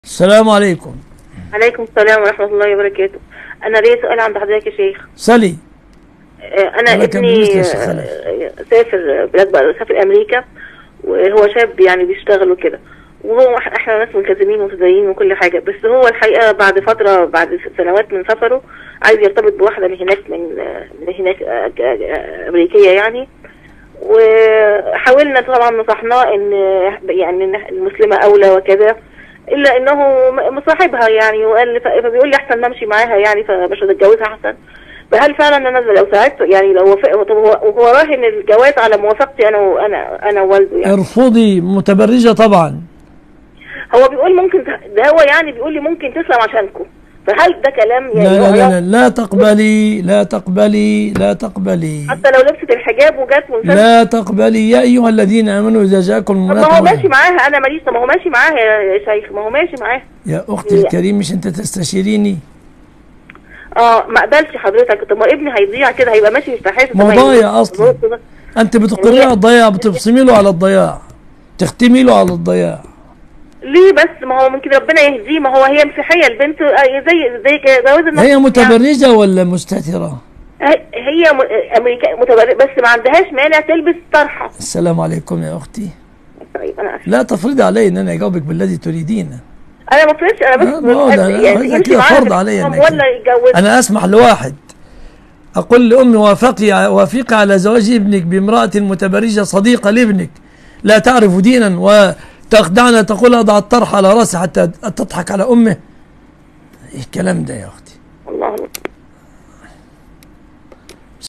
السلام عليكم عليكم السلام ورحمة الله وبركاته أنا ليا سؤال عند حضرتك يا شيخ سلي آه، أنا أنا كان ابني بالنسبة للشيخ خالد. آه، سافر بلاد بقى سافر أمريكا وهو شاب يعني بيشتغل وكده وهو إح- احنا ناس ملتزمين ومتدينين وكل حاجة بس هو الحقيقة بعد فترة بعد سنوات من سفره عايز يرتبط بواحدة من هناك من آه، من هناك آه، ك- آه، أمريكية يعني وحاولنا طبعا نصحناه ان يعني إن المسلمة اولى وكذا الا انه م- مصاحبها يعني وقال ف- فبيقول لي احسن ما امشي معاها يعني فمش هتتجوزها احسن فهل فعلا انا لو ساعدته يعني لو وافق طب هو وهو راهن الجواز على موافقتي انا وانا انا ووالده يعني ارفضي متبرجة طبعا هو بيقول ممكن ت- ده هو يعني بيقول لي ممكن تسلم عشانكم فهل ده كلام يعني لا لا هو لا, لا, لا تقبلي لا تقبلي لا تقبلي حتى لو لبست الحجاب وجات وانسان لا تقبلي يا أيها الذين آمنوا إذا جاءكم طب ما هو المنافقون ماشي معاها انا ماليش طب ما هو ماشي معاها يا شيخ ما هو ماشي معاها يا أختي الكريم مش أنت تستشيريني اه ما قبلش حضرتك طب ما ابني هيضيع كده هيبقى ماشي مش حاسس ما هو طب ما ضايع هي- أصلاً. الرز ده. أنت بتقريه على الضياع بتبصمي له على الضياع تختمي له على الضياع ليه بس ما هو ممكن ربنا يهديه ما هو هي مسيحيه البنت آه، زي زي جواز النص هي متبرجة ولا مستترة يعني هي م- امريكا متبرئ بس ما عندهاش مانع تلبس طرحه السلام عليكم يا أختي طيب انا اسف لا تفرضي علي أن أنا أجاوبك بالذي تريدينه انا ما فرضش انا بس لا، ما هو ده- لا، يعني هذا يمشي كده معاها فرض في علي الحرام إنك- ولا يتجوز أنا أسمح لواحد أقول لأمي وافقي وافقي على زواج ابنك بامرأة متبرجة صديقة لابنك لا تعرف دينا وتخدعنا تقول أضع الطرح على رأسي حتى تضحك على أمه إيه الكلام ده يا أختي